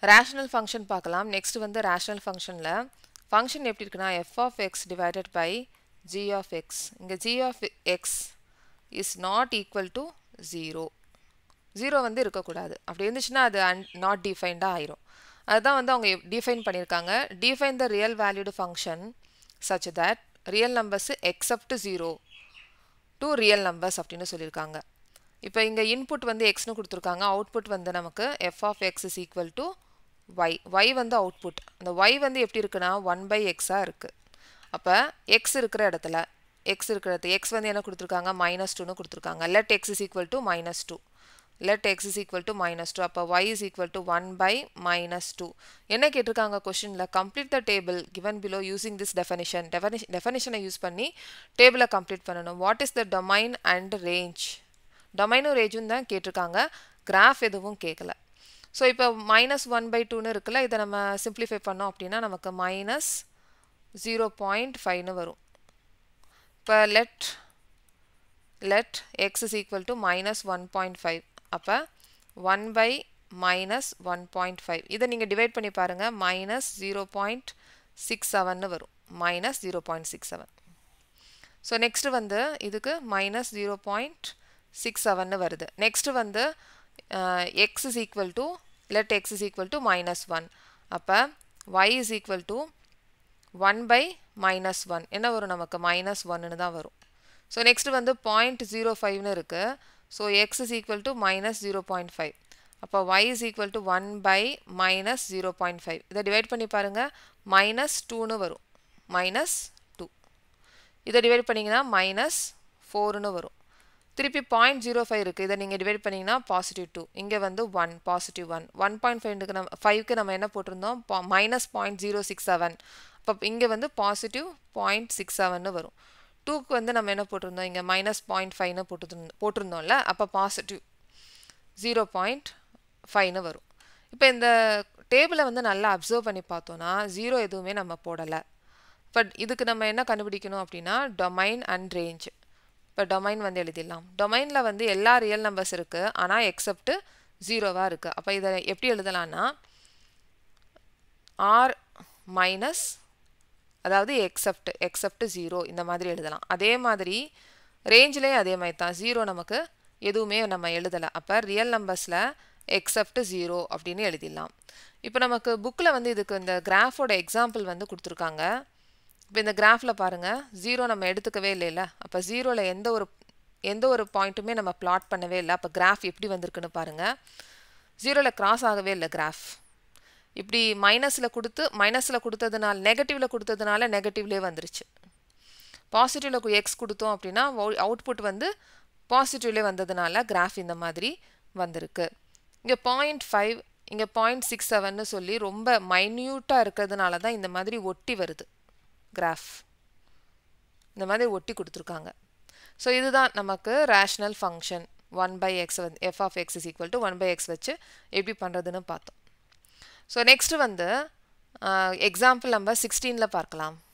rational function பார்க்கலாம் next வந்து rational ஃபங்க்ஷனில் ஃபங்க்ஷன் எப்படி இருக்குன்னா f of x divided by g of x இங்கே g of x is not equal to zero zero வந்து இருக்கக்கூடாது அப்படி இருந்துச்சுன்னா அது அன் நாட் டிஃபைன்டாக ஆயிரும் அதுதான் வந்து அவங்க டிஃபைன் பண்ணியிருக்காங்க define the real valued function such that real numbers except zero to real numbers அப்படின்னு சொல்லியிருக்காங்க இப்போ இங்கே இன்புட் வந்து எக்ஸ்னு கொடுத்துருக்காங்க அவுட்புட் வந்து நமக்கு f of x is equal to y y வந்து அவுட்புட் அந்த ஒய் வந்து எப்படி இருக்குன்னா ஒன் பை எக்ஸாக இருக்குது அப்போ எக்ஸ் இருக்கிற இடத்துல எக்ஸ் இருக்கிற இடத்துல எக்ஸ் வந்து என்ன கொடுத்துருக்காங்க மைனஸ் டூன்னு கொடுத்துருக்காங்க let x is equal to minus two let x is equal to minus two அப்போ y is equal to one by minus two என்ன கேட்டிருக்காங்க கொஷினில் complete the table given below using this definition definition டெஃபனிஷனை use பண்ணி டேபிளை complete பண்ணணும் what is the domain and range டொமைனும் ரேஞ்சும் தான் கேட்டிருக்காங்க கிராஃப் எதுவும் கேட்கல ஸோ இப்போ மைனஸ் ஒன் பை டூன்னு இருக்குல்ல இதை நம்ம சிம்ப்ளிஃபை பண்ணோம் அப்படின்னா நமக்கு மைனஸ் ஜீரோ பாயிண்ட் ஃபைவ்னு வரும் இப்போ let let x is equal to minus one point five அப்போ one by minus one point five இதை நீங்கள் டிவைட் பண்ணி பாருங்கள் மைனஸ் ஜீரோ பாயிண்ட் சிக்ஸ் செவன்னு வரும் minus zero point six seven so next வந்து இதுக்கு மைனஸ் ஜீரோ பாயிண்ட் சிக்ஸ் செவன்னு வருது நெக்ஸ்ட்டு வந்து x is equal to let x is equal to minus one அப்போ y is equal to one by minus one என்ன வரும் நமக்கு minus ஒன்னு தான் வரும் ஸோ நெக்ஸ்ட்டு வந்து பாயிண்ட் ஜீரோ ஃபைவ்னு இருக்குது so x is equal to minus zero point five அப்போ y is equal to one by minus zero point five இதை டிவைட் பண்ணி பாருங்கள் மைனஸ் டூன்னு வரும் மைனஸ் டூ இதை டிவைட் பண்ணிங்கன்னா மைனஸ் ஃபோர்னு வரும் திருப்பி பாயிண்ட் ஜீரோ ஃபைவ் இருக்குது இதை நீங்கள் டிவைட் பண்ணிங்கன்னா பாசிட்டிவ் டூ இங்கே வந்து one positive one one point ஃபைவ்க்கு நம்ம ஃபைவ்க்கு நம்ம என்ன போட்டிருந்தோம் minus point zero six seven அப்போ இங்கே வந்து பாசிட்டிவ் பாயிண்ட் சிக்ஸ் செவன்னு வரும் டூக்கு வந்து நம்ம என்ன போட்டிருந்தோம் இங்கே மைனஸ் பாயிண்ட் ஃபைவ்னு போட்டுருந்தோம் போட்டிருந்தோம்ல அப்போ பாசிட்டிவ் ஜீரோ பாயிண்ட் ஃபைவ்னு வரும் இப்போ இந்த டேபிளை வந்து நல்லா அப்சர்வ் பண்ணி பார்த்தோன்னா ஜீரோ எதுவுமே நம்ம போடலை பட் இதுக்கு நம்ம என்ன கண்டுபிடிக்கணும் அப்படின்னா டொமைன் அண்ட் ரேஞ்ச் இப்போ டொமைன் வந்து எழுதிடலாம் டொமைனில் வந்து எல்லா ரியல் நம்பர்ஸ் இருக்குது ஆனால் எக்ஸப்ட்டு ஜீரோவாக இருக்குது அப்போ இதை எப்படி எழுதலான்னா ஆர் மைனஸ் அதாவது எக்ஸப்ட் எக்ஸப்ட் ஜீரோ இந்த மாதிரி எழுதலாம் அதே மாதிரி ரேஞ்சிலேயும் அதே மாதிரி தான் ஜீரோ நமக்கு எதுவுமே நம்ம எழுதலை அப்போ ரியல் நம்பர்ஸில் எக்ஸப்ட் ஜீரோ அப்படின்னு எழுதிடலாம் இப்போ நமக்கு புக்கில் வந்து இதுக்கு இந்த கிராஃபோட எக்ஸாம்பிள் வந்து கொடுத்துருக்காங்க இப்போ இந்த கிராஃபில் பாருங்கள் ஜீரோ நம்ம எடுத்துக்கவே இல்லைல்ல அப்போ ஜீரோவில் எந்த ஒரு எந்த ஒரு பாயிண்ட்டுமே நம்ம பிளாட் பண்ணவே இல்லை அப்போ கிராஃப் எப்படி வந்திருக்குன்னு பாருங்கள் ஜீரோவில் கிராஸ் ஆகவே இல்லை கிராஃப் இப்படி மைனஸில் கொடுத்து மைனஸில் கொடுத்ததுனால நெகட்டிவில் கொடுத்ததுனால நெகட்டிவ்லேயே வந்துருச்சு பாசிட்டிவில் எக்ஸ் கொடுத்தோம் அப்படின்னா அவுட்புட் வந்து பாசிட்டிவ்லேயே வந்ததுனால கிராஃப் இந்த மாதிரி வந்திருக்கு இங்கே பாயிண்ட் ஃபைவ் இங்கே பாயிண்ட் சிக்ஸ் செவன்னு சொல்லி ரொம்ப மைன்யூட்டாக இருக்கிறதுனால தான் இந்த மாதிரி ஒட்டி வருது கிராஃப் இந்த மாதிரி ஒட்டி கொடுத்துருக்காங்க ஸோ இதுதான் நமக்கு rational function one by x வந்து f of x is equal to one by x வச்சு எப்படி பண்ணுறதுன்னு பார்த்தோம் ஸோ நெக்ஸ்ட்டு வந்து எக்ஸாம்பிள் நம்பர் சிக்ஸ்டீனில் பார்க்கலாம்